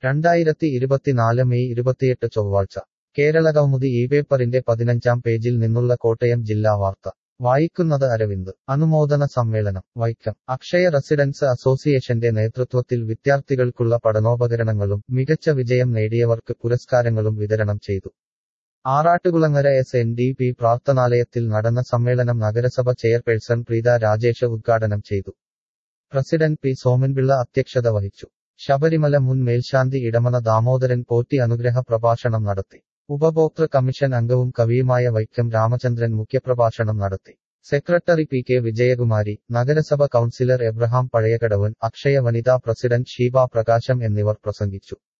രണ്ടായിരത്തി ഇരുപത്തിനാല് മെയ് ഇരുപത്തിയെട്ട് ചൊവ്വാഴ്ച കേരള കൗമുദി ഈ പേപ്പറിന്റെ പതിനഞ്ചാം പേജിൽ നിന്നുള്ള കോട്ടയം ജില്ലാ വാർത്ത വായിക്കുന്നത് അരവിന്ദ് അനുമോദന സമ്മേളനം വൈക്കം അക്ഷയ റെസിഡൻസ് അസോസിയേഷന്റെ നേതൃത്വത്തിൽ വിദ്യാർത്ഥികൾക്കുള്ള പഠനോപകരണങ്ങളും മികച്ച വിജയം നേടിയവർക്ക് പുരസ്കാരങ്ങളും വിതരണം ചെയ്തു Arattukulangara S N D P പ്രാർത്ഥനാലയത്തിൽ നടന്ന സമ്മേളനം നഗരസഭ ചെയർപേഴ്സൺ പ്രീത രാജേഷ് ഉദ്ഘാടനം ചെയ്തു പ്രസിഡന്റ് പി സോമൻപിള്ള അധ്യക്ഷത വഹിച്ചു ശബരിമല മുൻ മേൽശാന്തി ഇടമന ദാമോദരൻ പോറ്റി അനുഗ്രഹ പ്രഭാഷണം നടത്തി ഉപഭോക്തൃ കമ്മീഷൻ അംഗവും കവിയുമായ വൈക്കം രാമചന്ദ്രൻ മുഖ്യപ്രഭാഷണം നടത്തി സെക്രട്ടറി പി കെ വിജയകുമാരി നഗരസഭ കൗൺസിലർ എബ്രഹാം പഴയകടവൻ അക്ഷയ വനിതാ പ്രസിഡന്റ് ഷീബ പ്രകാശം എന്നിവർ പ്രസംഗിച്ചു